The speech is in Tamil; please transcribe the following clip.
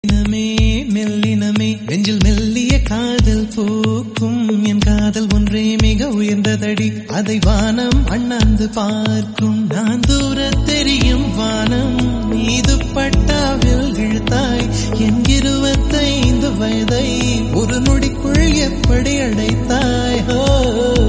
மெல்லினமே மெல்லினமே நெஞ்சில் மெல்லிய காதல் பூக்கும் என் காதல் ஒன்றே மிக உயர்ந்ததடி அதை வானம் அண்ணாந்து பார்க்கும் நான் தூர தெரியும் வானம் மீது பட்டாவில் இழுத்தாய் என் இருபத்தைந்து வயதை ஒரு நொடிக்குள் எப்படி அடைத்தாய் ஹோ